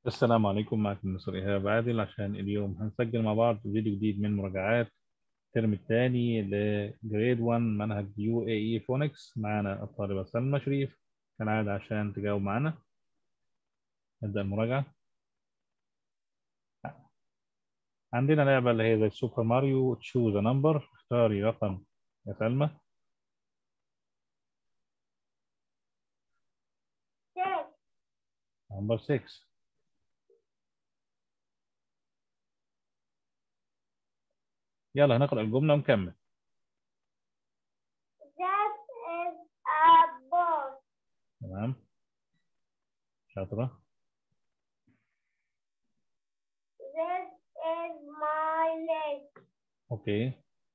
السلام عليكم معكم مستر إيهاب عادل عشان اليوم هنسجل مع بعض فيديو جديد من مراجعات الترم الثاني لجريد 1 منهج يو اي اي فونكس معانا الطالبة سلمى شريف كالعادة عشان تجاوب معانا نبدأ المراجعة عندنا لعبة اللي هي زي سوبر ماريو تشوز ا نمبر اختاري رقم يا سلمى six, نمبر 6 يلا هنقرأ الجملة ونكمل that is a ball. تمام شاطرة This is my leg. اوكي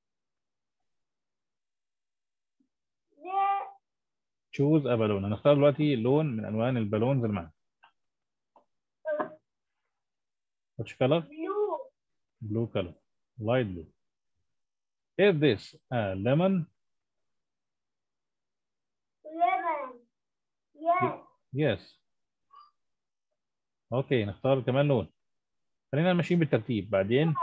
This تشوز ا بالون هنختار دلوقتي لون من الوان البالونز اللي معانا is which color blue. blue color light blue is this a lemon Lemon. Yes. yes اوكي نختار كمان لون خلينا ماشيين بالترتيب بعدين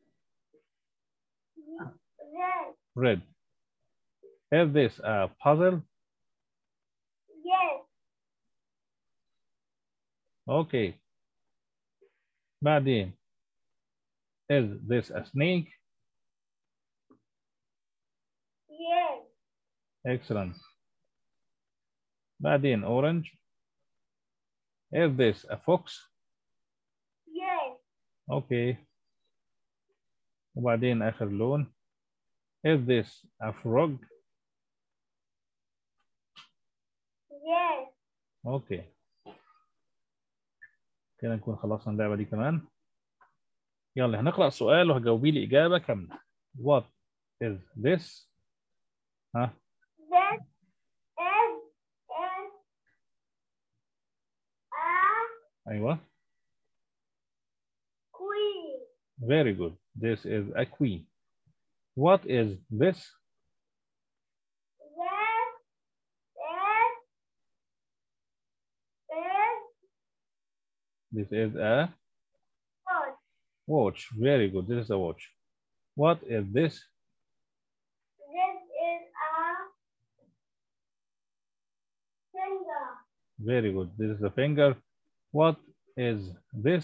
Red. red is this a puzzle Yes. اوكي بعدين is this a snake Yes. excellent بعدين orange is this a fox Yes. اوكي وبعدين اخر لون is this a frog Yes. اوكي كده نكون خلصنا اللعبة دي كمان يلا هنقرأ السؤال وهجاوبي لي إجابة كاملة what is this ها This is is a أيوة queen. very good this is a queen what is this This is is this is a what? watch very good this is a watch what is this This is a finger. very good this is a finger what is this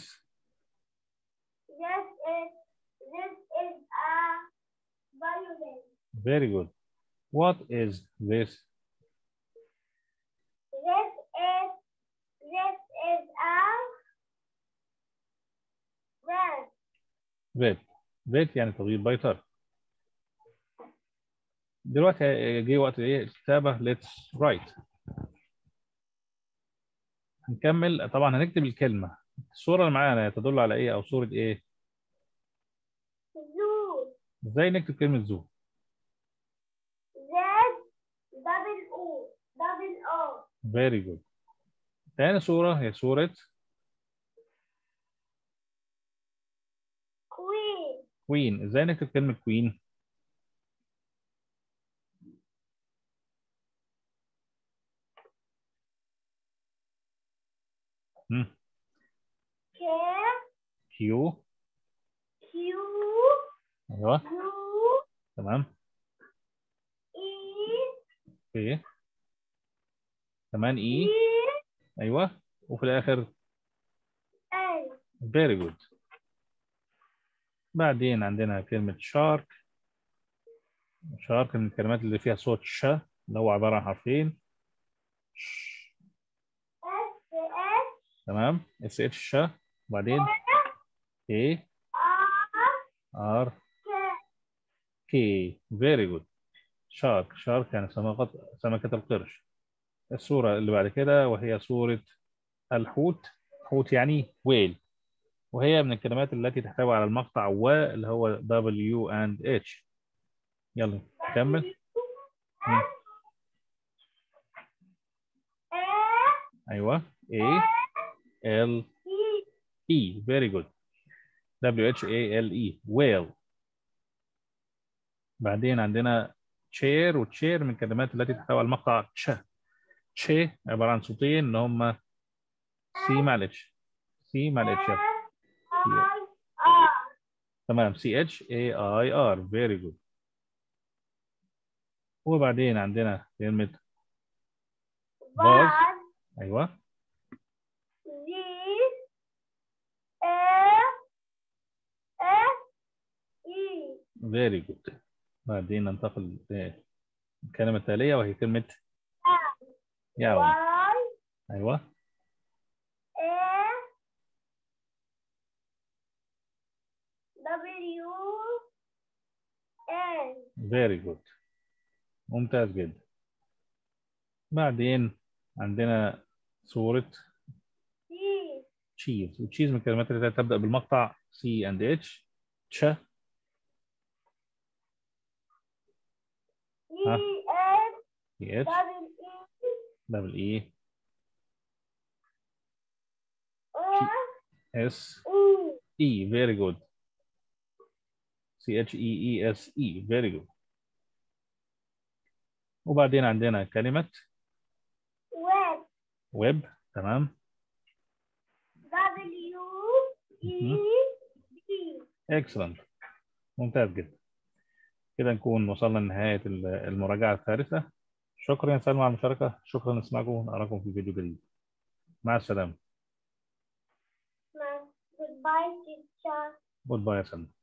This is this is a violin. very good what is this This is this is a red. vet vet يعني طبيب بيطري دلوقتي جه وقت ايه الكتابه let's write هنكمل طبعا هنكتب الكلمه الصوره اللي معانا تدل على ايه او صوره ايه Zoo. ازاي نكتب كلمه زو Z double O double O. very good تاني صوره هي صوره Queen. كوين ازاي نكتب كلمه كوين K كيو Q ايوه U تمام E اوكي كمان اي E ايوه وفي الاخر L. very good بعدين عندنا كلمة شارك شارك من الكلمات اللي فيها صوت ش اللي هو عبارة عن حرفين ش. S S تمام اس اتش ش وبعدين اي R ار K. كي فيري جود شارك شارك يعني سمكة سمكة القرش الصورة اللي بعد كده وهي صورة الحوت حوت يعني ويل وهي من الكلمات التي تحتوي على المقطع و اللي هو W and H يلا كمل مم. A ايوه A L E E very good W H A L E whale بعدين عندنا chair وتشير من الكلمات التي تحتوي على المقطع تش تش عبارة عن صوتين اللي هما سي معلش سي مع الاتش I R تمام سي اتش اي اي ار فيري جود وبعدين عندنا كلمة بعد ايوه Z A S E فيري جود بعدين ننتقل للكلمة التالية وهي كلمة ياون Y ايوه A W N فيري جود ممتاز جدا بعدين عندنا صورة C تشيز وتشيز من الكلمات اللي تبدأ بالمقطع سي اند اتش تش E ها. N سي اتش W E دبل اي S اس E اي فيري جود سي اتش اي اي اس اي فيري جود وبعدين عندنا كلمة Web ويب تمام W E مهم. B اكسلنت ممتاز جدا كده نكون وصلنا لنهاية المراجعة الثالثة شكرا يا سلمى على المشاركة شكرا لسماعكم ونراكم في فيديو جديد مع السلامة Goodbye, teacher. جود باي يا سلمى